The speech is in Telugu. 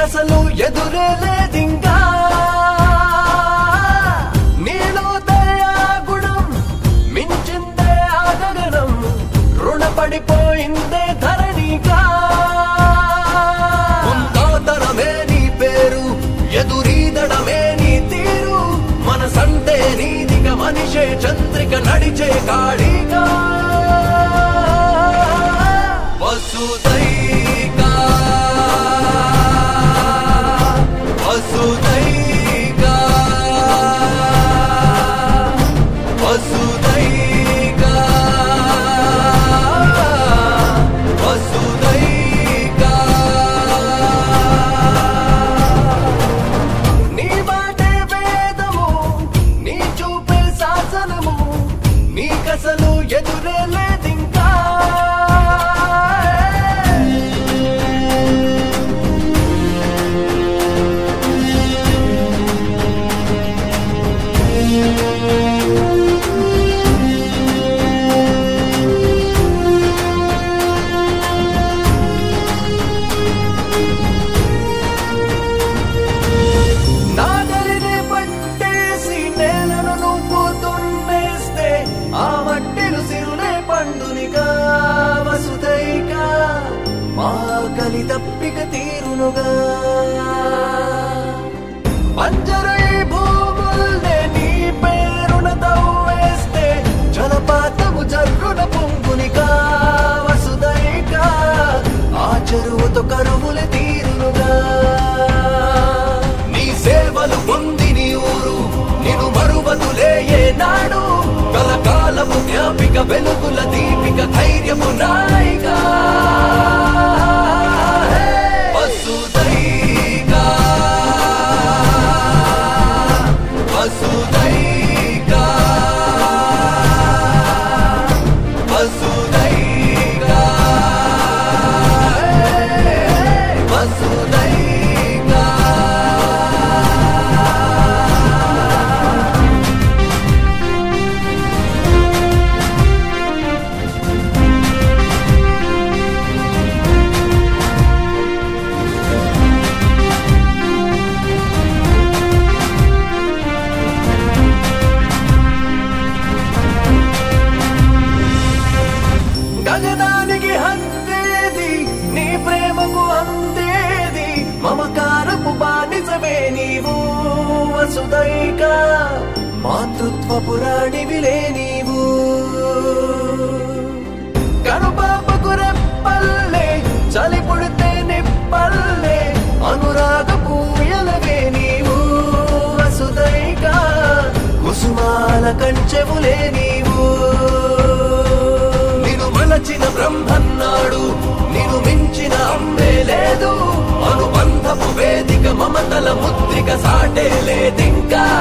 నీకసలు ఎదురే లేదింకా నీలో దయా గుణం మించిందే ఆగగనం రుణపడిపోయిందే ధరణిగా ముందాతరమే నీ పేరు ఎదురీదడమే నీ తీరు మనసంటే నీదిగ మనిషే చంద్రిక నడిచే కాళీగా వసుదైకా వసుదైకా వసుదైకా వసుదైకా నీ మాటే వేదము నీ చూపే శాసనము నీకసలు ఎదురే లేదింకా నాగలిని పట్టేసి నేలను నువ్వు దున్నేస్తే ఆ మట్టిలు సిరులే పండునిగా వసుదైగా మా కలి తప్పిక తీరునుగా పంజరై భూముల్నే నీ పేరున తవ్వేస్తే జలపాతము జర్రున పొంగునిగా వసుదైగా ఆ చెరువుతో కరువుల తీరునుగా నీ సేవలు పొంది నీ ఊరు నిన్ను మరువదులే ఏనాడు కలకాలము జ్ఞాపిక వెలుగుల దీపిక ధైర్యము నాయిగా వసుదైగా వసుదైగా వసుదైగా వసుదైగా గగనానికి హందేది నీ ప్రేమకు అందేది మమకారపు బానిసవే నీవు వసుదైక మాతృత్వ పురాణివిలే నీవు కనుపాపకు రెప్పల్లే చలి పుడితే నిప్పల్లే అనురాగ పూయలవే నీవు వసుదైక కుసుమాల కంచెవులే నీవు నిన్ను మలచిన బ్రహ్మన్నాడు నిన్ను మించిన అమ్మే లేదు అనుబంధపు వేదిక మమతల ముద్రిక సాటే లేదింకా